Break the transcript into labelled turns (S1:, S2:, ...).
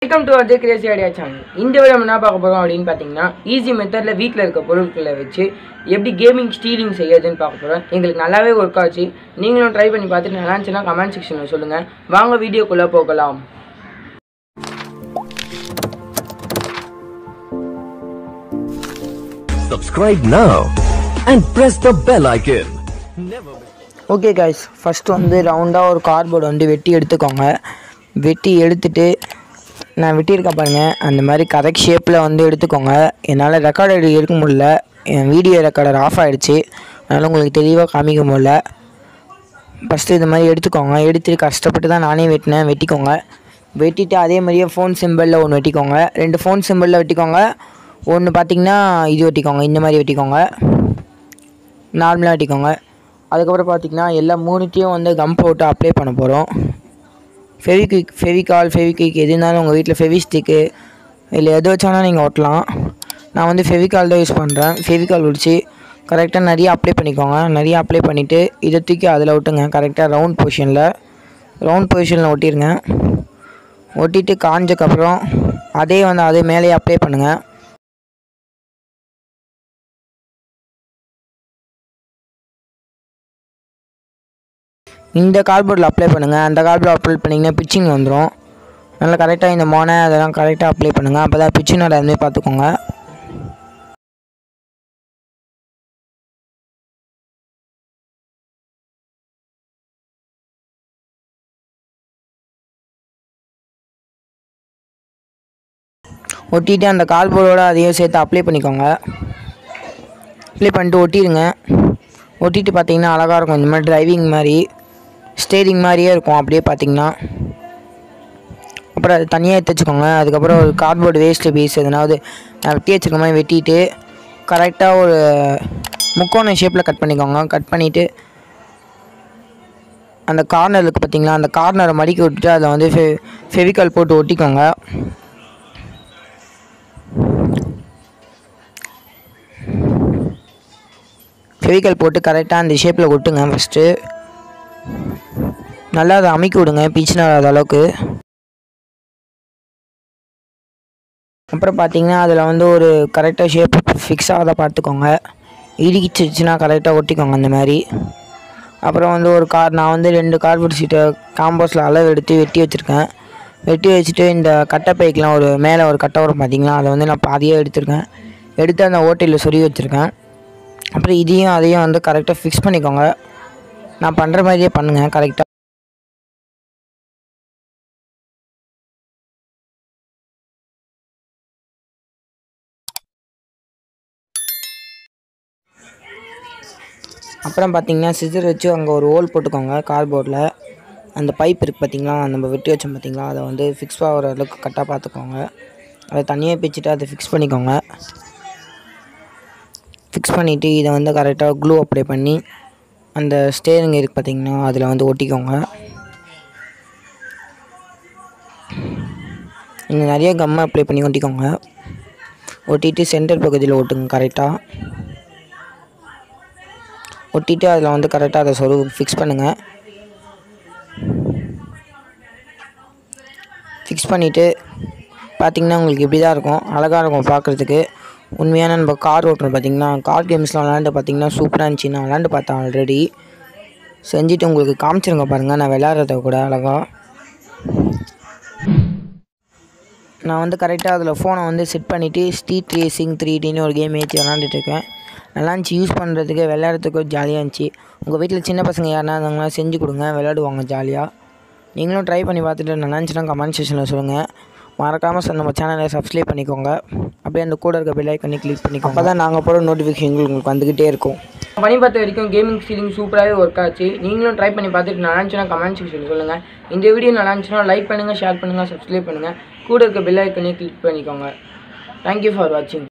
S1: Welcome to Ajay crazy idea channel இந்த video என்ன பார்க்க போகிறோம் அப்படின்னு பார்த்தீங்கன்னா ஈஸி மெத்தடில் வீட்டில் இருக்க பொருட்களை வச்சு எப்படி கேமிங் ஸ்டீலிங் செய்யறதுன்னு பார்க்க போகிறோம் எங்களுக்கு நல்லாவே ஒர்க் ஆச்சு நீங்களும் ட்ரை பண்ணி பார்த்துட்டு நல்லா இருந்துச்சுன்னா கமெண்ட் செக்ஷனில் சொல்லுங்கள் வாங்க வீடியோக்குள்ளே போகலாம்
S2: Subscribe now and press the bell icon.
S1: Okay guys first வந்து ரவுண்டாக ஒரு கார்ட்போர்டு வந்து வெட்டி எடுத்துக்கோங்க வெட்டி எடுத்துட்டு நான் வெட்டியிருக்கேன் பாருங்கள் அந்த மாதிரி கரெக்ட் ஷேப்பில் வந்து எடுத்துக்கோங்க என்னால் ரெக்கார்டர் எடுக்க முடியல என் வீடியோ ரெக்கார்டர் ஆஃப் ஆகிடுச்சு அதனால் உங்களுக்கு தெளிவாக காமிக்க முடியல ஃபஸ்ட்டு இது மாதிரி எடுத்துக்கோங்க எடுத்துட்டு கஷ்டப்பட்டு தான் நானே வெட்டினேன் வெட்டிக்கோங்க வெட்டிட்டு அதே மாதிரியே ஃபோன் சிம்பிளில் ஒன்று வெட்டிக்கோங்க ரெண்டு ஃபோன் சிம்பிளில் வெட்டிக்கோங்க ஒன்று பார்த்தீங்கன்னா இது வெட்டிக்கோங்க இந்த மாதிரி வெட்டிக்கோங்க நார்மலாக வெட்டிக்கோங்க அதுக்கப்புறம் பார்த்தீங்கன்னா எல்லா மூணுத்தையும் வந்து கம் போட்டு அப்ளை பண்ண போகிறோம் ஃபெவிக்விக் ஃபெவிகால் ஃபெவிக்விக் எது இருந்தாலும் உங்கள் வீட்டில் ஃபெவிஸ்டிக்கு இல்லை எது வச்சாலும் நீங்கள் ஒட்டலாம் நான் வந்து ஃபெவிகால் தான் யூஸ் பண்ணுறேன் ஃபெவிகால் ஒடிச்சு கரெக்டாக நிறைய அப்ளை பண்ணிக்கோங்க நிறைய அப்ளை பண்ணிவிட்டு இதை தூக்கி அதில் ஒட்டுங்க கரெக்டாக ரவுண்ட் பொசிஷனில் ரவுண்ட் பொசிஷனில் ஒட்டிடுங்க ஒட்டிட்டு காஞ்சக்கப்புறம் அதே வந்து அதே மேலேயே அப்ளை பண்ணுங்கள் இந்த கார்ட்போர்டில் அப்ளை பண்ணுங்கள் அந்த கார்ட்போர்ட் அப்ளை பண்ணிங்கன்னா பிச்சிங் வந்துடும் நல்லா கரெக்டாக இந்த மோனை அதெல்லாம் கரெக்டாக அப்ளை பண்ணுங்கள் அப்போ தான் பிச்சிங் வராதுமே பார்த்துக்கோங்க ஒட்டிட்டு அந்த கார்ட்போர்டோட அதையும் சேர்த்து அப்ளை பண்ணிக்கோங்க அப்ளை பண்ணிட்டு ஒட்டிடுங்க ஒட்டிட்டு பார்த்தீங்கன்னா அழகாக இருக்கும் இந்த மாதிரி டிரைவிங் மாதிரி ஸ்டேரிங் மாதிரியே இருக்கும் அப்படியே பார்த்தீங்கன்னா அப்புறம் அது தனியாக எடுத்து வச்சுக்கோங்க அதுக்கப்புறம் ஒரு கார்ட்போர்டு வேஸ்ட்டு பீஸ் எதனாவது நான் வெட்டி வச்சுருக்க மாதிரி வெட்டிட்டு கரெக்டாக ஒரு முக்கோண ஷேப்பில் கட் பண்ணிக்கோங்க கட் பண்ணிவிட்டு அந்த கார்னர் இருக்குது பார்த்தீங்களா அந்த கார்னரை மடிக்கி விட்டுட்டு அதில் வந்து ஃபெ ஃபெவிகால் போட்டு ஒட்டிக்கோங்க ஃபெவிகால் போட்டு கரெக்டாக அந்த ஷேப்பில் ஒட்டுங்க ஃபஸ்ட்டு நல்லா அதை அமைக்கி விடுங்க பீச்சுன்னு வராத அளவுக்கு அப்புறம் பார்த்தீங்கன்னா அதில் வந்து ஒரு கரெக்டாக ஷேப் ஃபிக்ஸ் ஆகாத பார்த்துக்கோங்க இடிச்சிச்சுன்னா கரெக்டாக ஒட்டிக்கோங்க அந்த மாதிரி அப்புறம் வந்து ஒரு கார் நான் வந்து ரெண்டு கார்போர்ட் சீட்டை காம்போஸில் அளவு எடுத்து வெட்டி வச்சுருக்கேன் வெட்டி வச்சுட்டு இந்த கட்டை பைக்கெலாம் ஒரு மேலே ஒரு கட்டை வரும் பார்த்தீங்களா அதை வந்து நான் பாதியாக எடுத்திருக்கேன் எடுத்து அந்த ஓட்டையில் சொருகி வச்சுருக்கேன் அப்புறம் இதையும் அதையும் வந்து கரெக்டாக ஃபிக்ஸ் பண்ணிக்கோங்க நான் பண்ணுற மாதிரியே பண்ணுங்கள் கரெக்டாக அப்புறம் பார்த்தீங்கன்னா சிசர் வச்சு அங்கே ஒரு ஹோல் போட்டுக்கோங்க கார்போர்டில் அந்த பைப் இருக்குது பார்த்தீங்களா நம்ம வெட்டி வச்சோம் பார்த்தீங்களா அதை வந்து ஃபிக்ஸ் ஆகிற அளவுக்கு கரெக்டாக பார்த்துக்கோங்க அதை தனியாக பிச்சுட்டு அதை ஃபிக்ஸ் பண்ணிக்கோங்க ஃபிக்ஸ் பண்ணிவிட்டு இதை வந்து கரெக்டாக க்ளூ அப்ளை பண்ணி அந்த ஸ்டேரிங் இருக்குது பார்த்தீங்கன்னா அதில் வந்து ஒட்டிக்கோங்க நீங்கள் நிறைய கம்மை அப்ளை பண்ணி ஒட்டிக்கோங்க ஒட்டிட்டு சென்டர் பகுதியில் ஒட்டுங்க கரெக்டாக ஒட்டிட்டு அதில் வந்து கரெக்டாக அதை சொரு ஃபிக்ஸ் பண்ணுங்கள் ஃபிக்ஸ் பண்ணிவிட்டு பார்த்தீங்கன்னா உங்களுக்கு இப்படி தான் இருக்கும் அழகாக இருக்கும் பார்க்குறதுக்கு உண்மையான நம்ம கார் ஓட்டுறோம் பார்த்தீங்கன்னா கார் கேம்ஸ்லாம் விளாண்டு பார்த்தீங்கன்னா சூப்பராக இருந்துச்சு நான் விளாண்டு பார்த்தேன் ஆல்ரெடி செஞ்சுட்டு உங்களுக்கு காமிச்சிருங்க பாருங்கள் நான் விளாட்றத கூட அழகாக நான் வந்து கரெக்டாக அதில் ஃபோனை வந்து செட் பண்ணிவிட்டு ஸ்ட்ரீட் ரேசிங் த்ரீ டின்னு ஒரு கேம் ஏற்றி விளாண்டுட்டு இருக்கேன் நல்லா இருந்துச்சு யூஸ் பண்ணுறதுக்கு விளையாடுறதுக்கு ஜாலியாக இருந்துச்சு உங்கள் வீட்டில் சின்ன பசங்க யாருனா இருந்தாங்கன்னா செஞ்சு கொடுங்க விளையாடுவாங்க ஜாலியாக நீங்களும் ட்ரை பண்ணி பார்த்துட்டு நல்லா இருந்துச்சுன்னா கமெண்ட் செக்ஷனில் சொல்லுங்கள் மறக்காமல் நம்ம சேனலை சப்ஸ்கிரைப் பண்ணிக்கோங்க அப்படியே அந்த கூட இருக்க பெல் ஐக்கனை கிளிக் பண்ணிக்கோங்க அப்போ தான் நாங்கள் போகிற நோட்டிஃபிகேஷன் உங்களுக்கு வந்துக்கிட்டே இருக்கும் பண்ணி பார்த்த வரைக்கும் கேமிங் ஃபீலிங் சூப்பராகவே ஒர்க் ஆச்சு நீங்களும் ட்ரை பண்ணி பார்த்துட்டு நல்லா இருந்துச்சுன்னா கமெண்ட் செக்ஷனில் சொல்லுங்கள் இந்த வீடியோ நல்லா இருந்துச்சுன்னா லைக் பண்ணுங்கள் ஷேர் பண்ணுங்கள் சப்ஸ்கிரைப் பண்ணுங்கள் கூட இருக்க பெல் ஐக்கனை கிளிக் பண்ணிக்கோங்க தேங்க்யூ ஃபார் வாட்சிங்